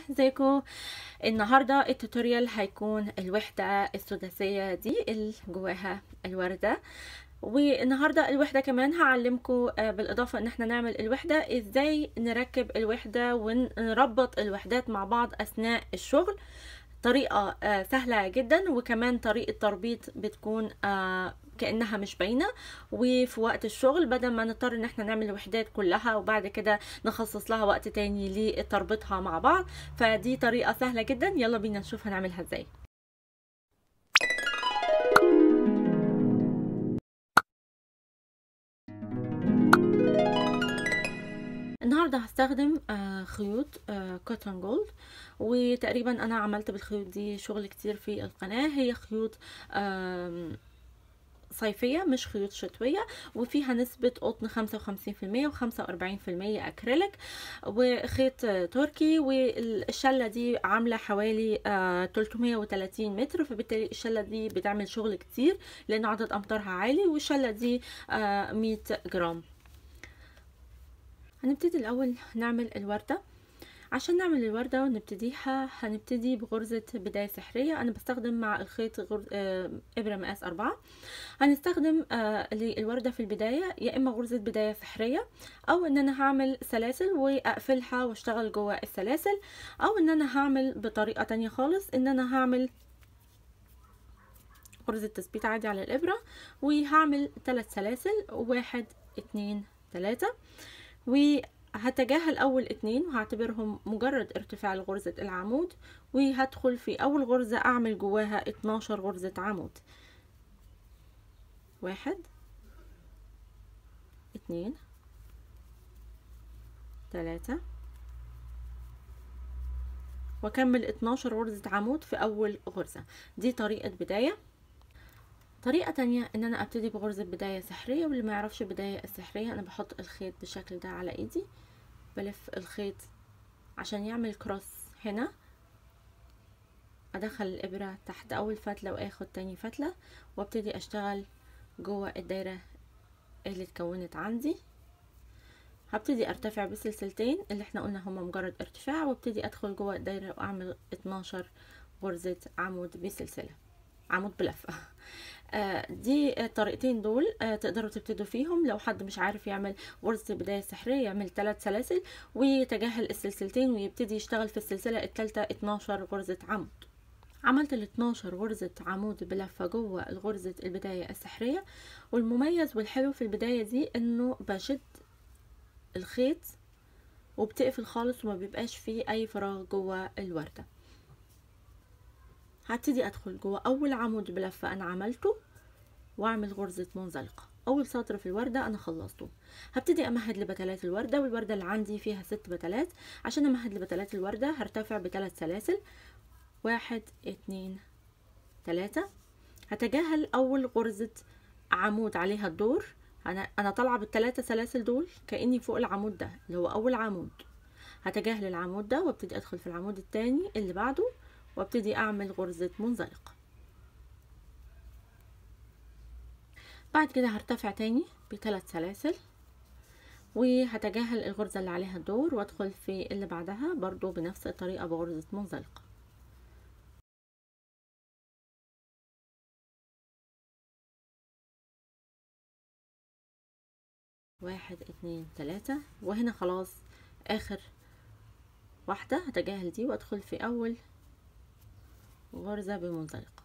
ازيكم النهارده التوتوريال هيكون الوحده السداسيه دي اللي جواها الورده والنهارده الوحده كمان هعلمكم بالاضافه ان احنا نعمل الوحده ازاي نركب الوحده ونربط الوحدات مع بعض اثناء الشغل طريقه سهله جدا وكمان طريقه تربيط بتكون كانها مش باينه وفي وقت الشغل بدل ما نضطر ان احنا نعمل الوحدات كلها وبعد كده نخصص لها وقت تاني لتربيطها مع بعض فدي طريقه سهله جدا يلا بينا نشوف هنعملها ازاي النهارده هستخدم خيوط كوتون جولد وتقريبا انا عملت بالخيوط دي شغل كتير في القناه هي خيوط صيفية مش خيوط شتوية وفيها نسبة قطن خمسة وخمسين في المية وخمسة وأربعين في المية أكريليك وخيط تركي والشلة دي عاملة حوالي تلتمية وتلاتين متر فبالتالي الشلة دي بتعمل شغل كتير لأن عدد أمتارها عالي والشلة دي مية جرام هنبتدي الأول نعمل الوردة عشان نعمل الوردة ونبتديها هنبتدي بغرزة بداية سحرية أنا بستخدم مع الخيط غرز... آه... إبرة مقاس أربعة هنستخدم آه... للوردة في البداية يا إما غرزة بداية سحرية أو إن أنا هعمل سلاسل وأقفلها واشتغل جوه السلاسل أو إن أنا هعمل بطريقة تانية خالص إن أنا هعمل غرزة تثبيت عادي على الإبرة وهعمل ثلاث سلاسل واحد اتنين تلاتة و هتجاهل اول اتنين وهعتبرهم مجرد ارتفاع لغرزة العمود وهدخل في اول غرزة اعمل جواها اتناشر غرزة عمود واحد اتنين تلاتة واكمل اتناشر غرزة عمود في اول غرزة دي طريقة بداية طريقة تانية ان انا ابتدي بغرزة بداية سحرية واللي ما يعرفش البداية السحرية انا بحط الخيط بالشكل ده على ايدي بلف الخيط عشان يعمل كروس هنا ادخل الابرة تحت اول فتلة واخد تاني فتلة وابتدي اشتغل جوه الدايرة اللي اتكونت عندي هبتدي ارتفع بسلسلتين اللي احنا قلنا هما مجرد ارتفاع وابتدي ادخل جوه الدايرة واعمل 12 غرزة عمود بسلسلة عمود بلفة آه دي الطريقتين دول آه تقدروا تبتدوا فيهم لو حد مش عارف يعمل غرزة بداية سحرية يعمل ثلاث سلاسل ويتجاهل السلسلتين ويبتدي يشتغل في السلسلة الثالثة 12 غرزة عمود عملت ال 12 غرزة عمود بلفة جوه غرزة البداية السحرية والمميز والحلو في البداية دي انه بشد الخيط وبتقفل خالص وما بيبقاش فيه اي فراغ جوه الوردة هبتدي ادخل جوه اول عمود بلفه انا عملته واعمل غرزه منزلقه اول سطر في الورده انا خلصته هبتدي امهد لبتلات الورده والورده اللي عندي فيها ست بتلات عشان امهد لبتلات الورده هرتفع بثلاث سلاسل واحد اتنين تلاتة هتجاهل اول غرزه عمود عليها الدور انا انا طالعه بالثلاثه سلاسل دول كاني فوق العمود ده اللي هو اول عمود هتجاهل العمود ده وابتدي ادخل في العمود الثاني اللي بعده وابتدي اعمل غرزة منزلقة بعد كده هرتفع تاني بثلاث سلاسل وهتجاهل الغرزة اللي عليها الدور وادخل في اللي بعدها برضو بنفس الطريقة بغرزة منزلقة واحد اتنين تلاتة وهنا خلاص اخر واحدة هتجاهل دي وادخل في اول غرزة بمنزلقة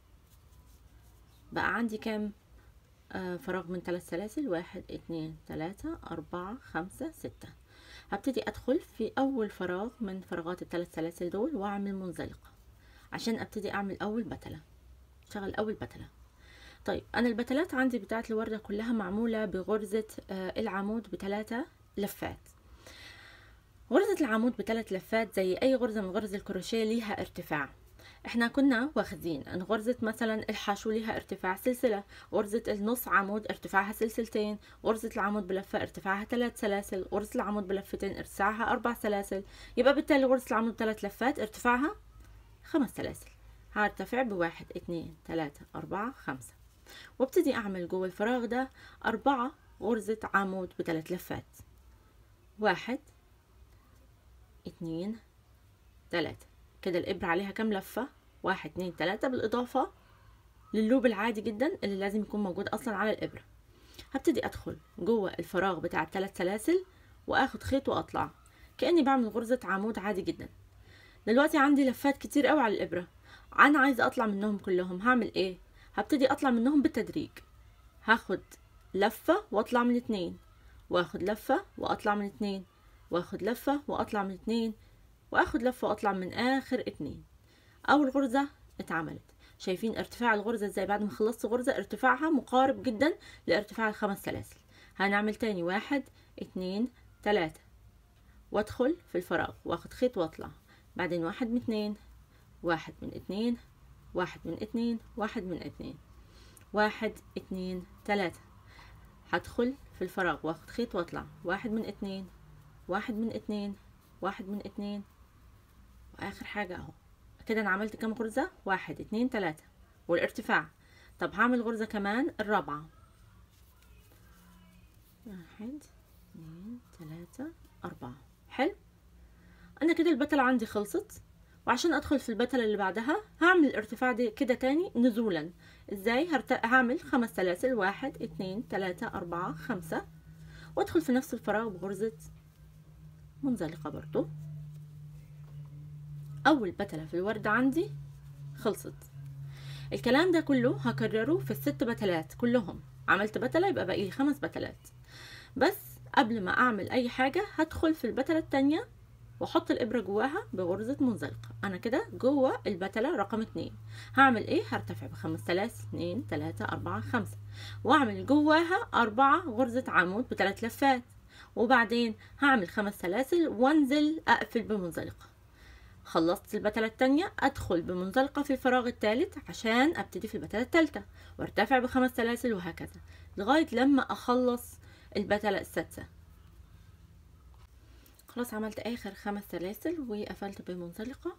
بقى عندي كام آه فراغ من ثلاث سلاسل واحد اتنين تلاتة اربعة خمسة ستة هبتدي ادخل في اول فراغ من فراغات الثلاث سلاسل دول واعمل منزلقة عشان ابتدي اعمل اول بتلة اشتغل اول بتلة طيب انا البتلات عندي بتاعت الوردة كلها معمولة بغرزة آه العمود بثلاثة لفات غرزة العمود بثلاث لفات زي اي غرزة من غرز الكروشيه ليها ارتفاع احنا كنا واخدين ان غرزة مثلا الحشو ليها ارتفاع سلسلة غرزة النص عمود ارتفاعها سلسلتين غرزة العمود بلفة ارتفاعها ثلاث سلاسل غرزة العمود بلفتين ارتفاعها اربع سلاسل يبقى بالتالي غرزة العمود ثلاث لفات ارتفاعها خمس سلاسل هرتفع بواحد اتنين تلاتة اربعة خمسة وابتدي اعمل جوه الفراغ ده اربعة غرزة عمود بثلاث لفات واحد اتنين تلاتة كده الإبرة عليها كام لفة واحد اتنين تلاتة بالإضافة للوب العادي جدا اللي لازم يكون موجود أصلا على الإبرة هبتدي أدخل جوه الفراغ بتاع التلات سلاسل وآخد خيط وأطلع كأني بعمل غرزة عمود عادي جدا دلوقتي عندي لفات كتير قوي على الإبرة أنا عايزة أطلع منهم كلهم هعمل إيه هبتدي أطلع منهم بالتدريج هاخد لفة وأطلع من اتنين وآخد لفة وأطلع من اتنين وآخد لفة وأطلع من اتنين وآخد لفة وأطلع من آخر اتنين أول غرزة اتعملت شايفين ارتفاع الغرزة ازاي بعد ما خلصت غرزة ارتفاعها مقارب جدا لارتفاع الخمس سلاسل هنعمل تاني واحد اتنين تلاتة وادخل في الفراغ واخد خيط واطلع بعدين واحد من اتنين واحد من اتنين واحد من اتنين واحد من اتنين واحد اتنين تلاتة هدخل في الفراغ واخد خيط واطلع واحد من اتنين واحد من اتنين واحد من اتنين واخر حاجة اهو كده انا عملت كام غرزة واحد اتنين تلاتة والارتفاع طب هعمل غرزة كمان الرابعة واحد اتنين تلاتة اربعة حلو انا كده البتلة عندي خلصت وعشان ادخل في البتلة اللي بعدها هعمل الارتفاع دي كده تاني نزولا ازاي هرت... هعمل خمس سلاسل واحد اتنين تلاتة اربعة خمسة وادخل في نفس الفراغ بغرزة منزلقة برضو اول بتلة في الوردة عندي خلصت الكلام ده كله هكرره في الست بتلات كلهم عملت بتلة يبقى باقي لي خمس بتلات بس قبل ما اعمل اي حاجة هدخل في البتلة التانية واحط الابره جواها بغرزه منزلقه انا كده جوه البتله رقم اتنين هعمل ايه هرتفع بخمس سلاسل اتنين تلاته اربعه خمسه واعمل جواها اربعه غرزه عمود بثلاث لفات وبعدين هعمل خمس سلاسل وانزل اقفل بمنزلقه خلصت البتلة التانية ادخل بمنزلقة في الفراغ التالت عشان ابتدي في البتلة التالتة وارتفع بخمس سلاسل وهكذا لغاية لما اخلص البتلة السادسة خلاص عملت اخر خمس سلاسل وقفلت بمنزلقة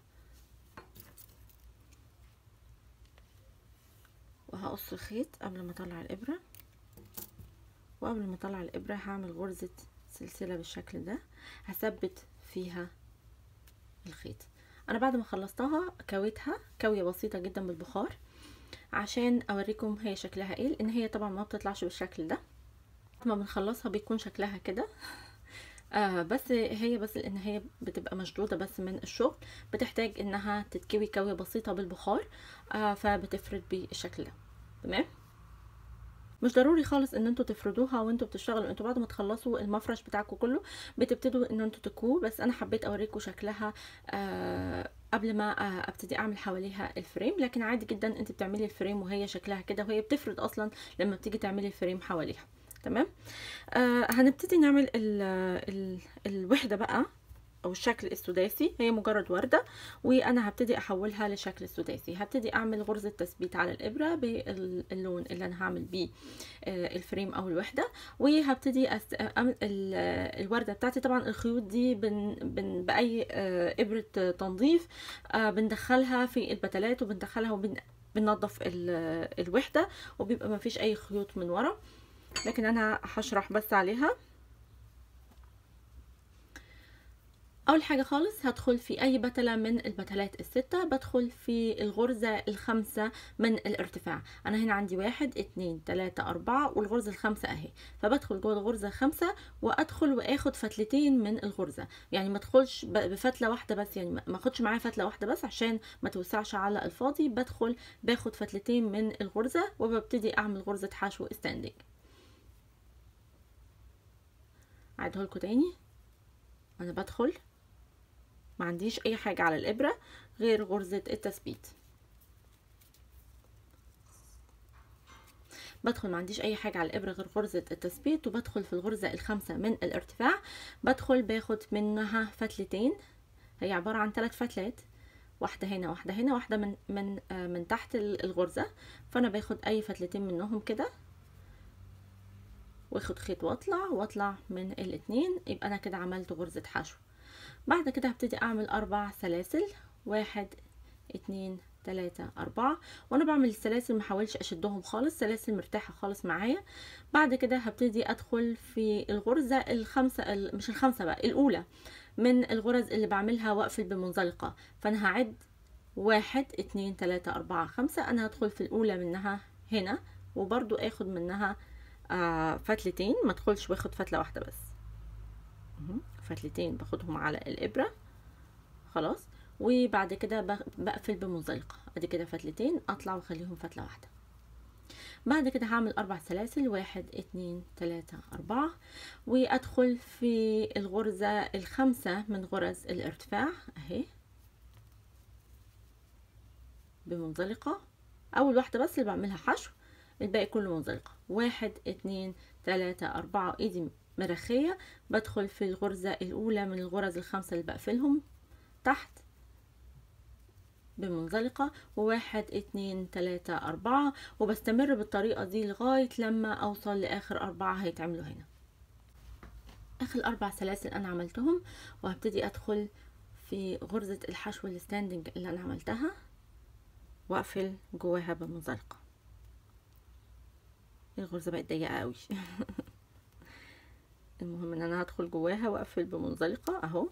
وهقص الخيط قبل ما اطلع الابرة وقبل ما اطلع الابرة هعمل غرزة سلسلة بالشكل ده هثبت فيها الخيط انا بعد ما خلصتها كويتها كوية بسيطة جدا بالبخار عشان اوريكم هي شكلها ايه لان هي طبعا ما بتطلعش بالشكل ده لما بنخلصها بيكون شكلها كده آه بس هي بس لان هي بتبقى مشدودة بس من الشغل بتحتاج انها تتكوي كوية بسيطة بالبخار آه فبتفرد بالشكل ده تمام مش ضروري خالص ان انتوا تفردوها وانتوا بتشتغلوا انتوا بعد ما تخلصوا المفرش بتاعكم كله بتبتدوا ان انتوا تكوه بس انا حبيت اوريكم شكلها آه قبل ما آه ابتدي اعمل حواليها الفريم لكن عادي جدا انت بتعملي الفريم وهي شكلها كده وهي بتفرد اصلا لما بتيجي تعملي الفريم حواليها تمام آه هنبتدي نعمل ال ال الوحدة بقى او الشكل السداسي هي مجرد وردة وانا هبتدي احولها لشكل سداسي هبتدي اعمل غرزة تثبيت على الابرة باللون اللي انا هعمل بيه آه الفريم او الوحدة وهبتدي أست... الوردة بتاعتي طبعا الخيوط دي بن... بن... باي آه ابرة تنظيف آه بندخلها في البتلات وبندخلها وبن... بننظف الوحدة وبيبقى ما فيش اي خيوط من ورا لكن انا هشرح بس عليها اول حاجه خالص هدخل في اي بتله من البتلات السته بدخل في الغرزه الخامسه من الارتفاع انا هنا عندي واحد اتنين تلاته اربعه والغرزه الخامسه اهي فبدخل جوه الغرزه الخامسه وادخل واخد فتلتين من الغرزه يعني ما ادخلش بفتله واحده بس يعني ما اخدش معايا فتله واحده بس عشان ما توسعش على الفاضي بدخل باخد فتلتين من الغرزه وببتدي اعمل غرزه حشو ستاندنج اعيدها لكم تاني انا بدخل ما عنديش اي حاجة على الابرة غير غرزة التثبيت بدخل ما عنديش اي حاجة على الابرة غير غرزة التثبيت وبدخل في الغرزة الخامسة من الارتفاع بدخل باخد منها فتلتين هي عبارة عن ثلاث فتلات واحدة هنا واحدة هنا واحدة من من آه من تحت الغرزة فانا باخد اي فتلتين منهم كده واخد خيط واطلع واطلع من الاتنين يبقى انا كده عملت غرزة حشو بعد كده هبتدي اعمل اربع سلاسل واحد اتنين تلاتة اربعة وانا بعمل السلاسل محاولش اشدهم خالص سلاسل مرتاحة خالص معايا بعد كده هبتدي ادخل في الغرزة الخامسة مش الخامسة بقى الاولى من الغرز اللي بعملها واقفل بمنزلقة فانا هعد واحد اتنين تلاتة اربعة خمسة انا هدخل في الاولى منها هنا وبرضو اخد منها آه فتلتين ما ادخلش واخد فتلة واحدة بس فتلتين باخدهم على الابرة خلاص وبعد كده بقفل بمنزلقة ادي كده فتلتين اطلع واخليهم فتلة واحدة بعد كده هعمل اربع سلاسل واحد اتنين تلاتة اربعة وادخل في الغرزة الخامسة من غرز الارتفاع اهي بمنزلقة اول واحدة بس اللي بعملها حشو الباقي كله منزلقة واحد اتنين تلاتة اربعة ايدي مرخية بدخل في الغرزة الاولى من الغرز الخمسة اللي بقفلهم تحت بمنزلقة وواحد اتنين تلاتة اربعة وبستمر بالطريقة دي لغاية لما اوصل لاخر اربعة هيتعملوا هنا اخر اربع سلاسل انا عملتهم وهبتدي ادخل في غرزة الحشو الستاندنج اللي انا عملتها واقفل جواها بمنزلقة الغرزة بقت ضيقة قوي المهم ان انا هدخل جواها واقفل بمنزلقة اهو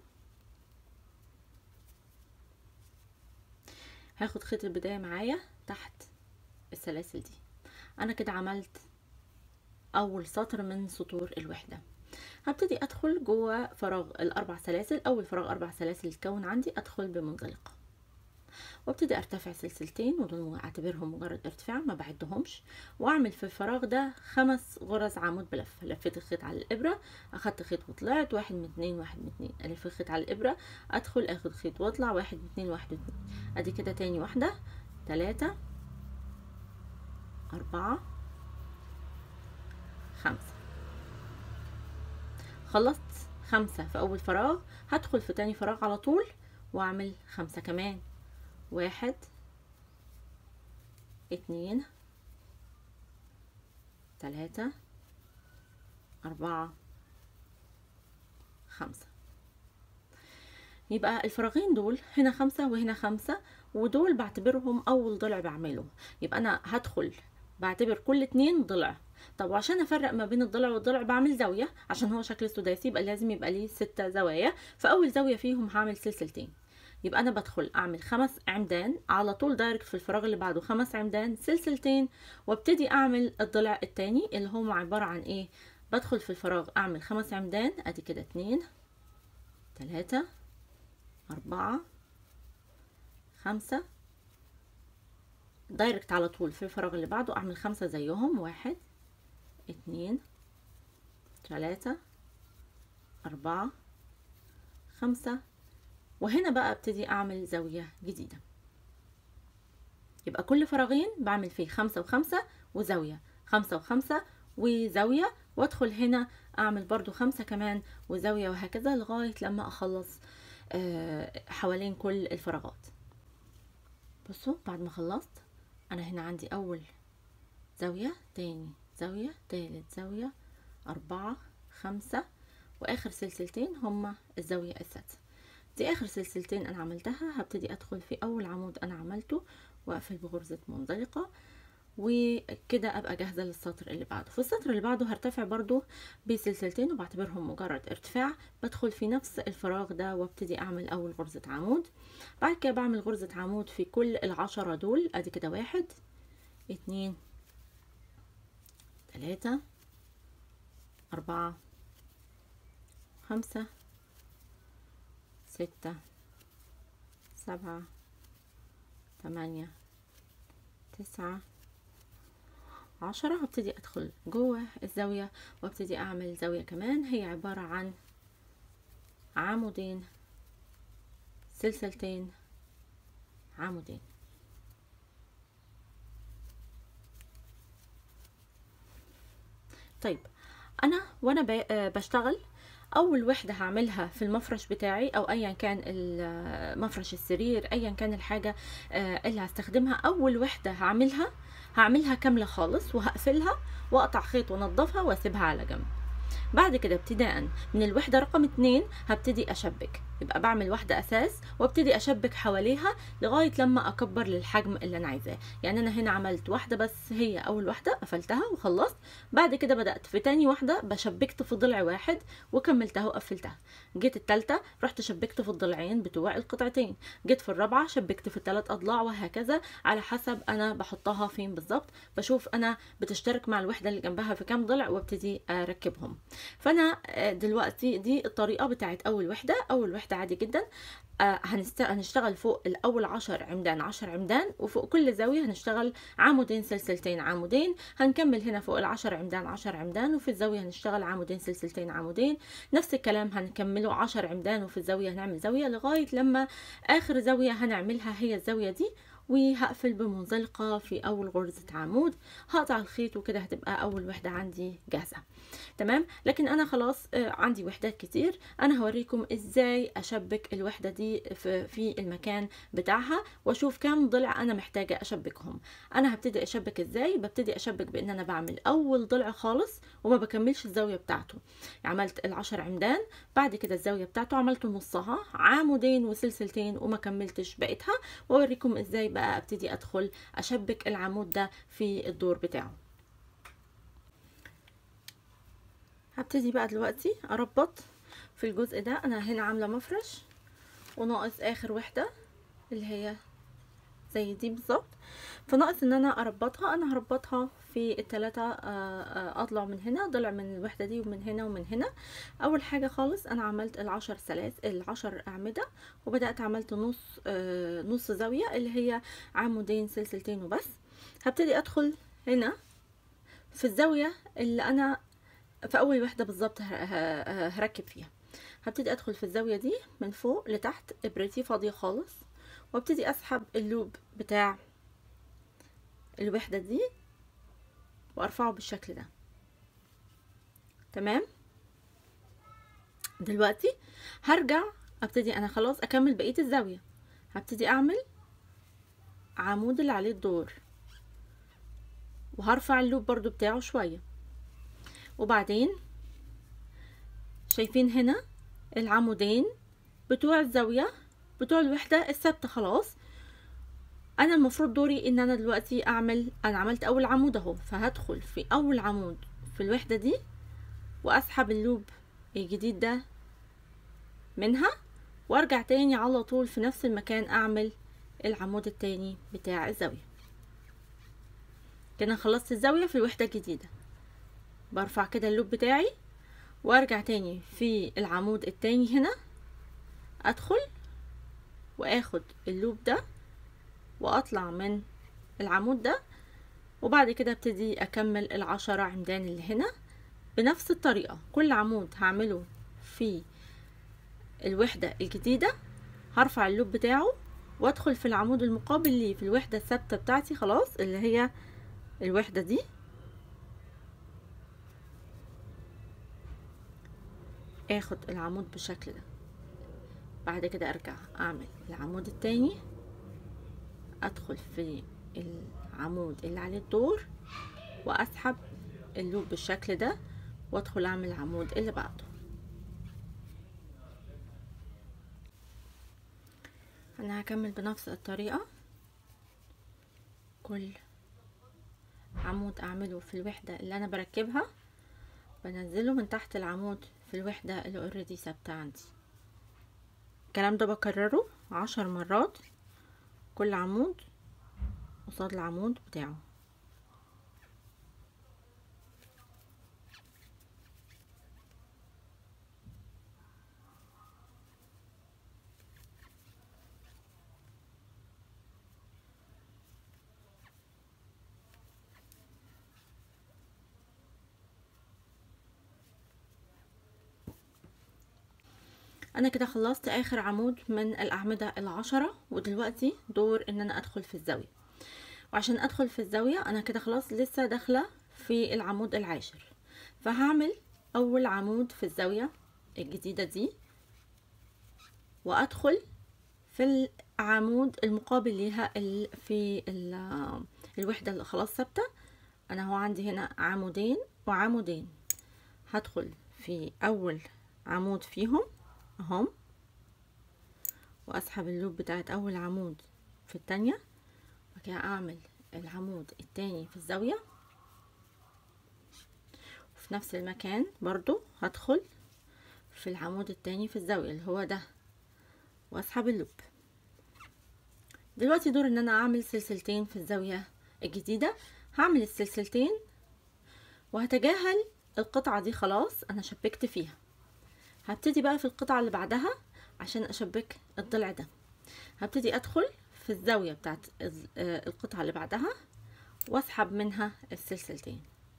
هاخد خيط البداية معايا تحت السلاسل دي انا كده عملت اول سطر من سطور الوحدة هبتدي ادخل جوه فراغ الاربع سلاسل اول فراغ اربع سلاسل اتكون عندي ادخل بمنزلقة وابتدي ارتفع سلسلتين ودول اعتبرهم مجرد ارتفاع ما بعدهمش واعمل في الفراغ ده خمس غرز عمود بلف لفيت الخيط على الابره اخدت خيط وطلعت واحد من اتنين واحد من اتنين الف الخيط على الابره ادخل اخد خيط واطلع واحد من اتنين واحد من اتنين ادي كده تاني واحده تلاتة اربعة خمسة خلصت خمسة في اول فراغ هدخل في تاني فراغ على طول واعمل خمسة كمان واحد اتنين تلاتة أربعة خمسة يبقى الفراغين دول هنا خمسة وهنا خمسة ودول بعتبرهم أول ضلع بعمله يبقى أنا هدخل بعتبر كل اتنين ضلع طب وعشان افرق ما بين الضلع والضلع بعمل زاوية عشان هو شكل سداسي يبقى لازم يبقى ليه ستة زوايا فأول زاوية فيهم هعمل سلسلتين يبقى انا بدخل اعمل خمس عمدان على طول دايركت في الفراغ اللي بعده خمس عمدان سلسلتين وابتدي اعمل الضلع التاني اللي هو عبارة عن ايه بدخل في الفراغ اعمل خمس عمدان ادي كده اتنين تلاتة اربعة خمسة دايركت على طول في الفراغ اللي بعده اعمل خمسة زيهم واحد اتنين تلاتة اربعة خمسة وهنا بقى ابتدي اعمل زاوية جديدة يبقى كل فراغين بعمل فيه خمسة وخمسة وزاوية خمسة وخمسة وزاوية وادخل هنا اعمل برضو خمسة كمان وزاوية وهكذا لغاية لما اخلص حوالين كل الفراغات بصوا بعد ما خلصت انا هنا عندي اول زاوية تاني زاوية تالت زاوية اربعة خمسة واخر سلسلتين هما الزاوية السادسة دي اخر سلسلتين انا عملتها هبتدي ادخل في اول عمود انا عملته واقفل بغرزة منزلقة وكده ابقى جاهزة للسطر اللي بعده في السطر اللي بعده هرتفع برضو بسلسلتين وبعتبرهم مجرد ارتفاع بدخل في نفس الفراغ ده وابتدي اعمل اول غرزة عمود بعد كده بعمل غرزة عمود في كل العشرة دول ادي كده واحد اتنين تلاتة اربعة خمسة ستة سبعة تمانية تسعة عشرة هبتدي ادخل جوه الزاوية وابتدي اعمل زاوية كمان هي عبارة عن عمودين سلسلتين عمودين طيب انا وانا بشتغل اول وحدة هعملها في المفرش بتاعي او ايا كان مفرش السرير ايا كان الحاجة اللي هستخدمها اول وحدة هعملها هعملها كاملة خالص وهقفلها واقطع خيط وانضفها واسيبها على جنب بعد كده ابتداء من الوحدة رقم اتنين هبتدي اشبك يبقى بعمل واحدة أساس وابتدي أشبك حواليها لغاية لما أكبر للحجم اللي أنا عايزاه يعني أنا هنا عملت واحدة بس هي أول واحدة قفلتها وخلصت بعد كده بدأت في تاني واحدة بشبكت في ضلع واحد وكملتها وقفلتها جيت التالتة رحت شبكت في الضلعين بتوع القطعتين جيت في الرابعة شبكت في الثلاث أضلاع وهكذا على حسب أنا بحطها فين بالظبط بشوف أنا بتشترك مع الوحدة اللي جنبها في كام ضلع وابتدي أركبهم فأنا دلوقتي دي الطريقة بتاعت أول وحدة أول وحدة عادي جدا آه هنست... هنشتغل فوق الأول عشر عمدان عشر عمدان وفوق كل زاوية هنشتغل عمودين سلسلتين عمودين هنكمل هنا فوق العشر عمدان عشر عمدان وفي الزاوية هنشتغل عمودين سلسلتين عمودين نفس الكلام هنكمله عشر عمدان وفي الزاوية هنعمل زاوية لغاية لما آخر زاوية هنعملها هي الزاوية دي وهقفل بمنزلقة في أول غرزة عمود هقطع الخيط وكده هتبقى أول وحدة عندي جاهزة تمام لكن أنا خلاص عندي وحدات كتير أنا هوريكم إزاي أشبك الوحدة دي في المكان بتاعها وأشوف كام ضلع أنا محتاجة أشبكهم أنا هبتدي أشبك إزاي ببتدي أشبك بإن أنا بعمل أول ضلع خالص وما بكملش الزاوية بتاعته عملت العشر عمدان بعد كده الزاوية بتاعته عملت نصها عمودين وسلسلتين وما كملتش بقيتها وأوريكم إزاي بقى ابتدي ادخل اشبك العمود ده في الدور بتاعه هبتدي بقى دلوقتي اربط في الجزء ده انا هنا عامله مفرش وناقص اخر وحده اللي هي زي دي بالظبط فناقص ان انا اربطها انا هربطها في التلاتة اضلع من هنا ضلع من الوحدة دي ومن هنا ومن هنا اول حاجة خالص انا عملت العشر سلاس العشر اعمدة وبدأت عملت نص نص زاوية اللي هي عمودين سلسلتين وبس هبتدي ادخل هنا في الزاوية اللي انا في اول وحدة بالظبط هركب فيها هبتدي ادخل في الزاوية دي من فوق لتحت ابرتي فاضية خالص وابتدي اسحب اللوب بتاع الوحدة دي وارفعه بالشكل ده تمام دلوقتي هرجع ابتدي انا خلاص اكمل بقية الزاوية هبتدي اعمل عمود اللي عليه الدور وهرفع اللوب برضو بتاعه شوية وبعدين شايفين هنا العمودين بتوع الزاوية بتوع الوحدة الثابتة خلاص انا المفروض دوري ان انا دلوقتي اعمل انا عملت اول عمود اهو فهدخل في اول عمود في الوحدة دي واسحب اللوب الجديد ده منها وارجع تاني على طول في نفس المكان اعمل العمود التاني بتاع الزاوية كده خلصت الزاوية في الوحدة الجديدة برفع كده اللوب بتاعي وارجع تاني في العمود التاني هنا ادخل واخد اللوب ده واطلع من العمود ده وبعد كده ابتدي اكمل العشرة عمدان اللي هنا بنفس الطريقة كل عمود هعمله في الوحدة الجديدة هرفع اللوب بتاعه وادخل في العمود المقابل ليه في الوحدة الثابتة بتاعتي خلاص اللي هي الوحدة دي اخد العمود بالشكل ده بعد كده ارجع اعمل العمود التاني ادخل في العمود اللي عليه الدور واسحب اللوب بالشكل ده وادخل اعمل العمود اللي بعده انا هكمل بنفس الطريقة كل عمود اعمله في الوحدة اللي انا بركبها بنزله من تحت العمود في الوحدة اللي اوريدي ثابتة عندي الكلام ده بكرره عشر مرات كل عمود قصاد العمود بتاعه انا كده خلصت اخر عمود من الاعمدة العشرة ودلوقتي دور ان انا ادخل في الزاوية وعشان ادخل في الزاوية انا كده خلاص لسه داخلة في العمود العاشر فهعمل اول عمود في الزاوية الجديدة دي وادخل في العمود المقابل ليها في الوحدة اللي خلاص ثابتة انا هو عندي هنا عمودين وعمودين هدخل في اول عمود فيهم اهم واسحب اللوب بتاعت اول عمود في التانية وكده اعمل العمود التاني في الزاوية وفي نفس المكان برضو هدخل في العمود التاني في الزاوية اللي هو ده واسحب اللوب دلوقتي دور ان انا اعمل سلسلتين في الزاوية الجديدة هعمل السلسلتين وهتجاهل القطعة دي خلاص انا شبكت فيها هبتدي بقى في القطعة اللي بعدها عشان اشبك الضلع ده هبتدي ادخل في الزاوية بتاعت القطعة اللي بعدها واسحب منها السلسلتين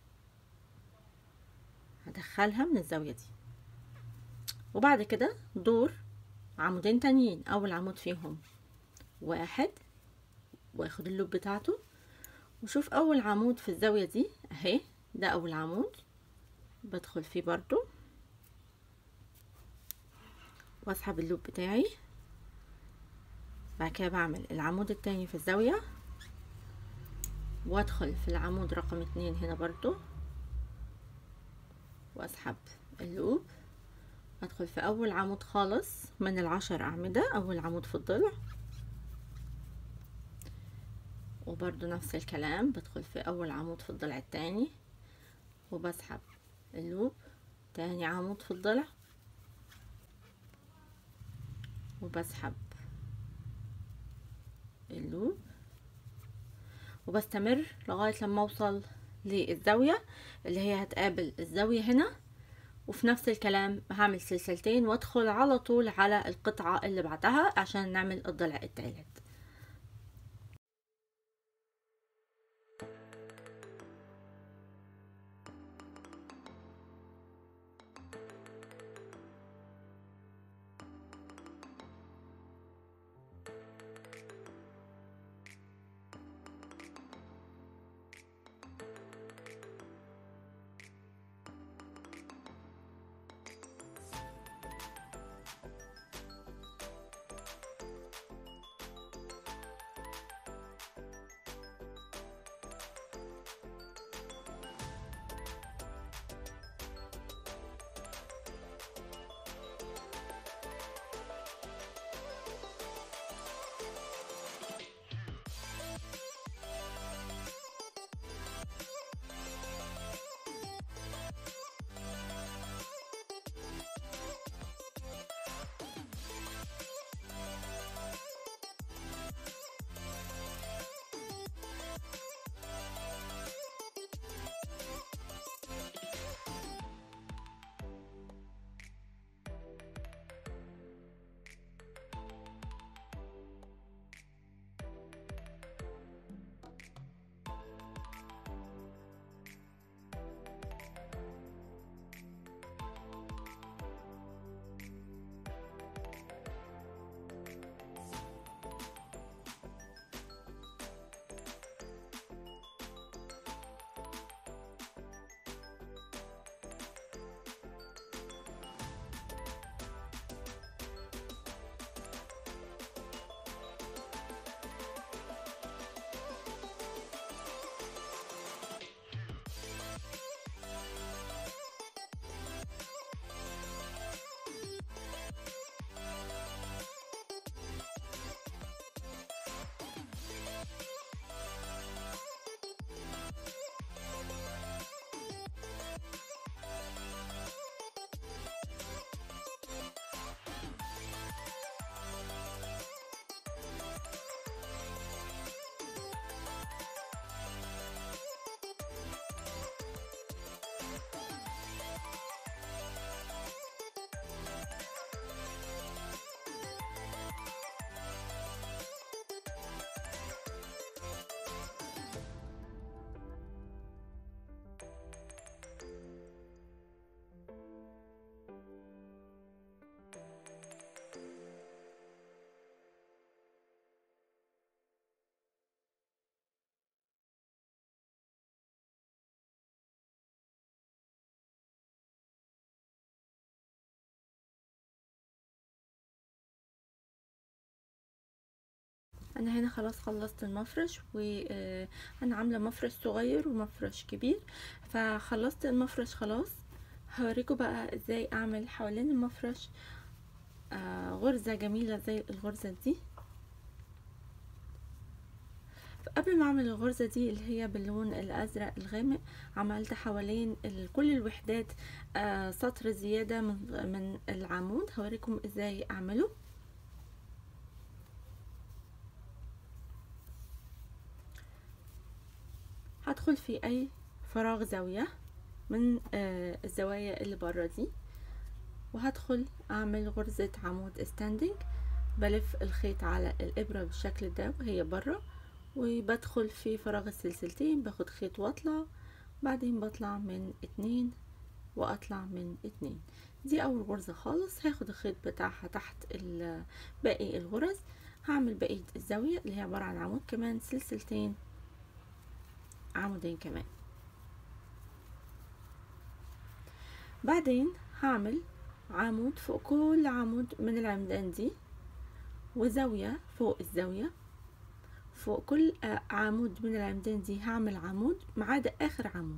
هدخلها من الزاوية دي وبعد كده دور عمودين تانيين اول عمود فيهم واحد واخد اللوب بتاعته وشوف اول عمود في الزاوية دي اهي ده اول عمود بدخل فيه برضو واسحب اللوب بتاعي بعد كده بعمل العمود التاني في الزاوية وادخل في العمود رقم اتنين هنا برضو واسحب اللوب ادخل في اول عمود خالص من العشر اعمدة اول عمود في الضلع وبرضو نفس الكلام بدخل في اول عمود في الضلع التاني وبسحب اللوب تاني عمود في الضلع وبسحب اللوب وبستمر لغاية لما اوصل للزاوية اللي هي هتقابل الزاوية هنا وفي نفس الكلام هعمل سلسلتين وادخل على طول على القطعة اللي بعدها عشان نعمل الضلع التالت انا هنا خلاص خلصت المفرش وانا عامله مفرش صغير ومفرش كبير فخلصت المفرش خلاص هوريكم بقى ازاي اعمل حوالين المفرش آه غرزة جميلة زي الغرزة دي قبل ما اعمل الغرزة دي اللي هي باللون الازرق الغامق عملت حوالين ال- كل الوحدات آه سطر زيادة من, من العمود هوريكم ازاي اعمله هدخل في اي فراغ زاوية من آه الزوايا اللي برا دي وهدخل اعمل غرزة عمود ستاندنج بلف الخيط على الابرة بالشكل ده وهي برا وبدخل في فراغ السلسلتين باخد خيط واطلع بعدين بطلع من اتنين واطلع من اتنين دي اول غرزة خالص هاخد الخيط بتاعها تحت ال- باقي الغرز هعمل بقية الزاوية اللي هي عبارة عن عمود كمان سلسلتين عمودين كمان بعدين هعمل عمود فوق كل عمود من العمدان دي وزاوية فوق الزاوية فوق كل آه، عمود من العمدان دي هعمل عمود ما عدا اخر عمود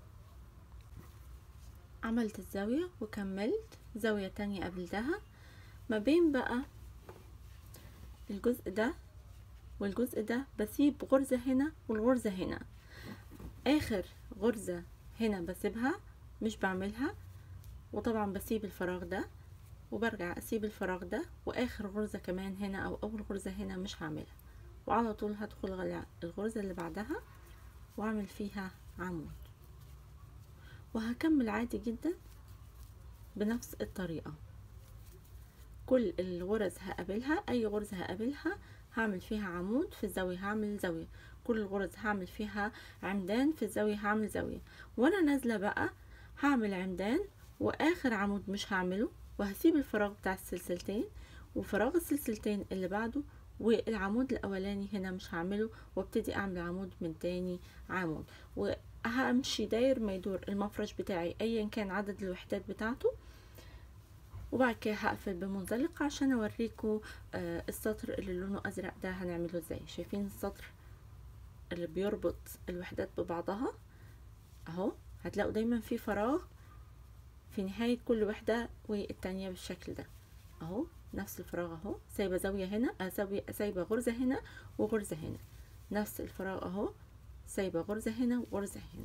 عملت الزاوية وكملت زاوية تانية قبلتها ما بين بقى الجزء ده والجزء ده بسيب غرزة هنا والغرزة هنا اخر غرزة هنا بسيبها مش بعملها وطبعا بسيب الفراغ ده وبرجع اسيب الفراغ ده واخر غرزة كمان هنا او اول غرزة هنا مش هعملها وعلى طول هدخل على الغرزة اللي بعدها واعمل فيها عمود وهكمل عادي جدا بنفس الطريقة كل الغرز هقابلها اي غرزة هقابلها هعمل فيها عمود في الزاوية هعمل زاوية كل الغرز هعمل فيها عمدان في الزاوية هعمل زاوية وانا نازلة بقى هعمل عمدان واخر عمود مش هعمله وهسيب الفراغ بتاع السلسلتين وفراغ السلسلتين اللي بعده والعمود الاولاني هنا مش هعمله وابتدي اعمل عمود من تاني عمود وهمشي داير ما يدور المفرش بتاعي ايا كان عدد الوحدات بتاعته وبعد كده هقفل بمنزلقة عشان اوريكم آه السطر اللي لونه ازرق ده هنعمله ازاي شايفين السطر اللي بيربط الوحدات ببعضها اهو هتلاقوا دايما في فراغ في نهاية كل وحدة والتانية بالشكل ده اهو نفس الفراغ اهو سايبة زاوية هنا آه، سايبة سايبة غرزة هنا وغرزة هنا نفس الفراغ اهو سايبة غرزة هنا وغرزة هنا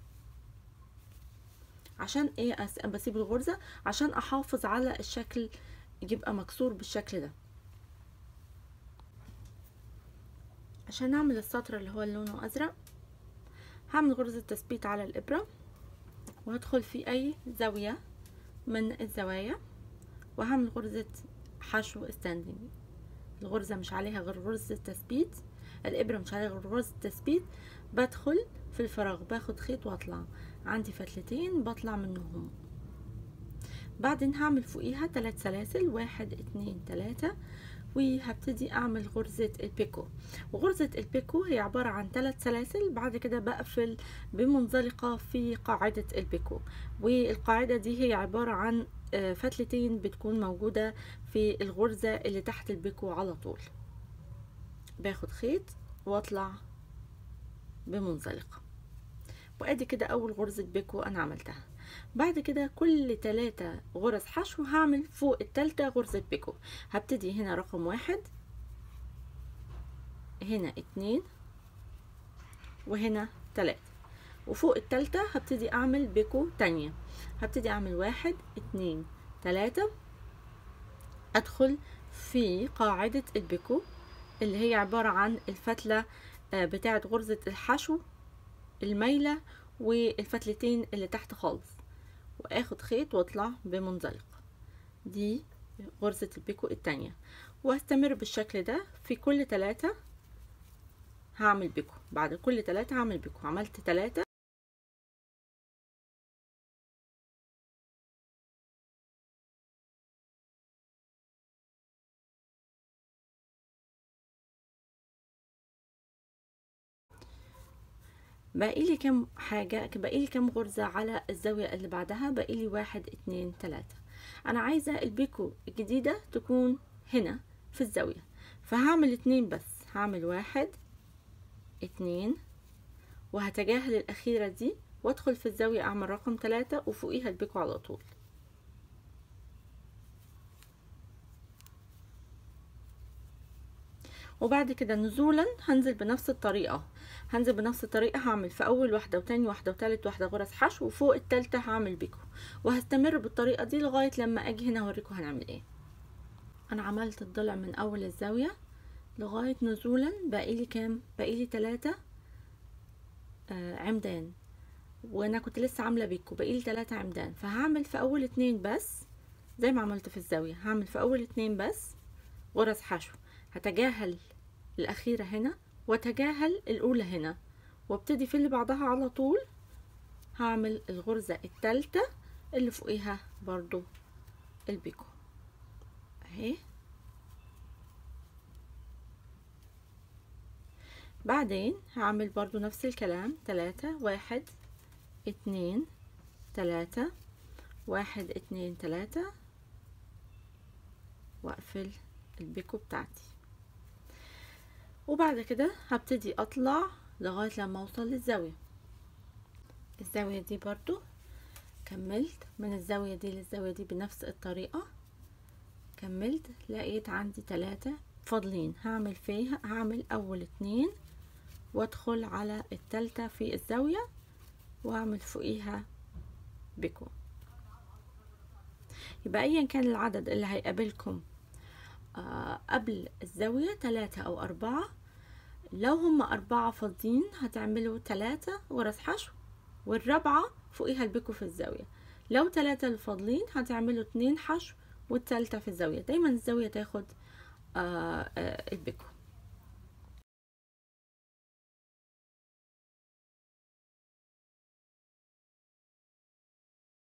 عشان ايه أس... بسيب الغرزة عشان احافظ على الشكل يبقى مكسور بالشكل ده عشان نعمل السطر اللي هو لونه ازرق هعمل غرزة تثبيت على الابرة وهدخل في اي زاوية من الزوايا وهعمل غرزة حشو ستاندنج الغرزة مش عليها غير غرزة تثبيت الإبرة مش عليها غير غرزة تثبيت بدخل في الفراغ باخد خيط واطلع عندي فتلتين بطلع منهم بعدين هعمل فوقيها ثلاث سلاسل واحد اتنين تلاتة وهبتدي اعمل غرزة البيكو وغرزة البيكو هي عبارة عن ثلاث سلاسل بعد كده بقفل بمنزلقة في قاعدة البيكو والقاعدة دي هي عبارة عن آه، فتلتين بتكون موجودة في الغرزة اللي تحت البيكو على طول باخد خيط واطلع بمنزلقة وادي كده اول غرزة بيكو انا عملتها بعد كده كل تلاتة غرز حشو هعمل فوق التالتة غرزة بيكو هبتدي هنا رقم واحد هنا اتنين وهنا تلاتة وفوق التالتة هبتدي اعمل بيكو تانية هبتدي اعمل واحد اتنين تلاتة ادخل في قاعدة البيكو اللي هي عبارة عن الفتلة آه، بتاعة غرزة الحشو المايلة والفتلتين اللي تحت خالص واخد خيط واطلع بمنزلق دي غرزة البيكو التانية وهستمر بالشكل ده في كل تلاتة هعمل بيكو بعد كل تلاتة هعمل بيكو عملت تلاتة باقي لي كام حاجة باقي لي كام غرزة على الزاوية اللي بعدها باقي لي واحد اتنين تلاتة انا عايزة البيكو الجديدة تكون هنا في الزاوية فهعمل اتنين بس هعمل واحد اتنين وهتجاهل الاخيرة دي وادخل في الزاوية اعمل رقم تلاتة وفوقيها البيكو على طول وبعد كده نزولا هنزل بنفس الطريقة هنزل بنفس الطريقة هعمل في أول واحدة وتاني واحدة وتالت واحدة غرز حشو وفوق التالتة هعمل بيكو وهستمر بالطريقة دي لغاية لما أجي هنا أوريكم هنعمل ايه أنا عملت الضلع من أول الزاوية لغاية نزولا باقيلي كام باقيلي تلاتة آه عمدان وانا كنت لسه عامله بيكو باقيلي تلاتة عمدان فهعمل في اول اتنين بس زي ما عملت في الزاويه هعمل في اول اتنين بس غرز حشو هتجاهل الاخيره هنا واتجاهل الاولى هنا وابتدي في اللي بعدها على طول هعمل الغرزه التالتة اللي فوقيها برضو البيكو اهي بعدين هعمل برضو نفس الكلام تلاتة واحد اتنين تلاتة واحد اتنين تلاتة واقفل البيكو بتاعتي وبعد كده هبتدي اطلع لغاية لما اوصل للزاوية الزاوية دي برضو كملت من الزاوية دي للزاوية دي بنفس الطريقة كملت لقيت عندي تلاتة فاضلين هعمل فيها هعمل اول اتنين وادخل على التالتة في الزاوية واعمل فوقيها بيكو يبقى ايا كان العدد اللي هيقابلكم آه قبل الزاوية تلاتة او اربعة لو هم اربعة فاضيين هتعملوا تلاتة غرز حشو والرابعة فوقيها البيكو في الزاوية لو تلاتة الفاضلين هتعملوا اتنين حشو والتالتة في الزاوية دايما الزاوية تاخد آه آه البيكو